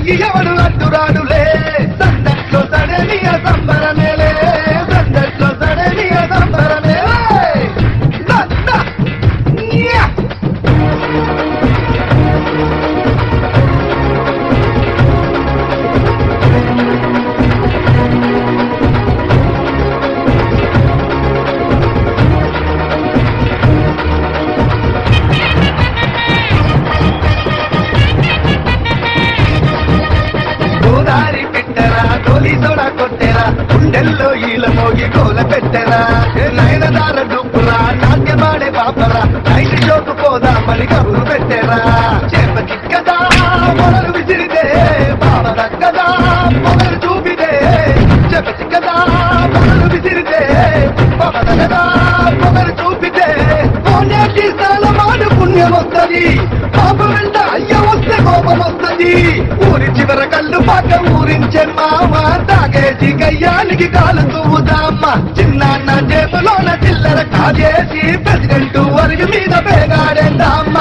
దానికి ఎవడు అడ్డురాడులే సందట్లో సడలియ సంబరమేలే సందట్లో సడలియ సంబరమేలే దా, దా. యా. గోదారి పెట్టరా తోలి సోడా కొట్టెరా గుండెల్లో ఈల మోగి కోల పెట్టెరా నయనదార డుప్పురా నాట్యమాడే పాపరా నైట్ షోకు పోదామని కబురు పెట్టెరా చేప చిక్కదా మొదలు విసిరితే బావ దక్కదా మొదలు చూపితే చేప చిక్కదా మొదలు విసిరితే బావ దక్కదా మొదలు చూపితే పోనేటి స్థలమాడు పుణ్యం వస్తుంది పాపం వెంట అయ్య వస్తే కోపం వస్తుంది ఊరి చివర కళ్ళు పాక ఊరించే మామ తాగేసి గయ్యానికి కాలు తువ్వుదామ్మ చిన్నాన్న జేబులోన చిల్లర కాజేసి ప్రెసిడెంట్ వరుగు మీద పేగాడేందామ్మ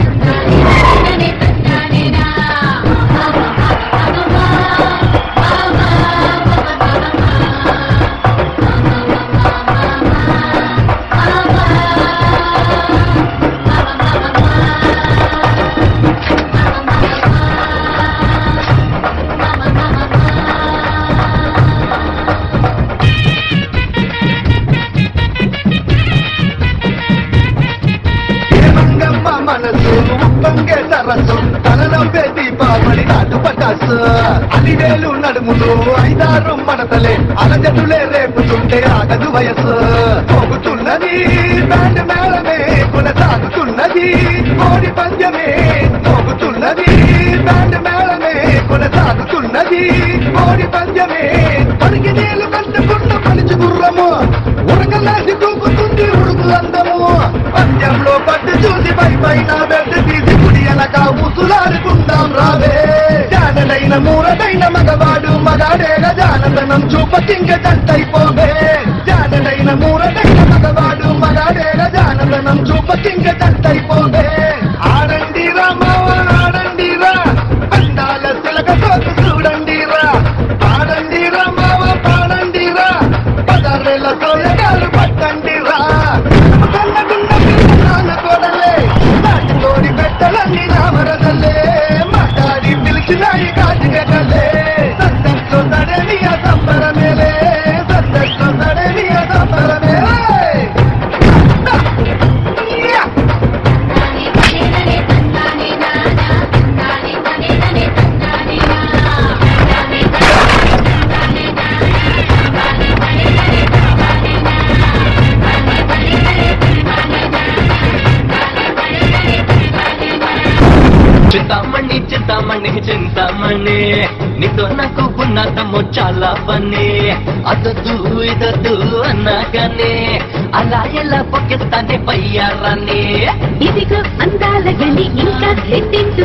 మంగమ్మ మనసు ఉప్పంగే సరస్సు తలనవ్వే దీపావళి నాటు పటాసు అలివేలు నడుములు ఐదారు మడతలే అలజడులే రేపుతుంటే ఆగదు వయస్సు పోగుతున్నది బ్యాండ్ మేళమే కొనసాగుతున్నది కోడి పంద్యమే పోగుతున్నది బ్యాండ్ మేళమే కొనసాగుతున్నది కోడి పంద్యమే పడికి నీళ్లు కట్టుకున్న పలిచి గుర్రము ఉరకలేసి తూపుతుంది ఉడుకు అందము పంజంలో పట్టు చూసి పై పైన బెడ్ తీసి కుడి ఎనక ముసులాడుకుందాం రావే జానడైన మూరడైన మగవాడు మగాడేగ జానదనం చూపకింక జంటైపోవే జానడైన మూరడైన మగవాడు మగాడేగ జానదనం చూపకింక జంటైపోవే ఆడండి రా మావ ఆడండి రా పండాల సిలక సోకు చూడండి రా ఆడండి రా మావ పాడండి రా పదారేళ్ళ సోయగాలు పట్టండి రా కన్నగుండ నాన్న కోడలే నాటుకోడి పెట్టలన్నీ రామరదలే మాట్లాడి పిలిచినాయి కాటిగలే సందట్లో సడలియ సంబరమేలే సందట్లో సడలియ సంబరమేలే యా! చింతామణి చింతామణి చింతామణి నీతో నాకు ఉన్నతము చాలా పని అదొద్దు ఇదొద్దు అన్నాగానే అలా ఎలా పొక్కిస్తానే పయ్యారాన్ని ఇదిగో అందాల గని ఇంకా సెట్టించు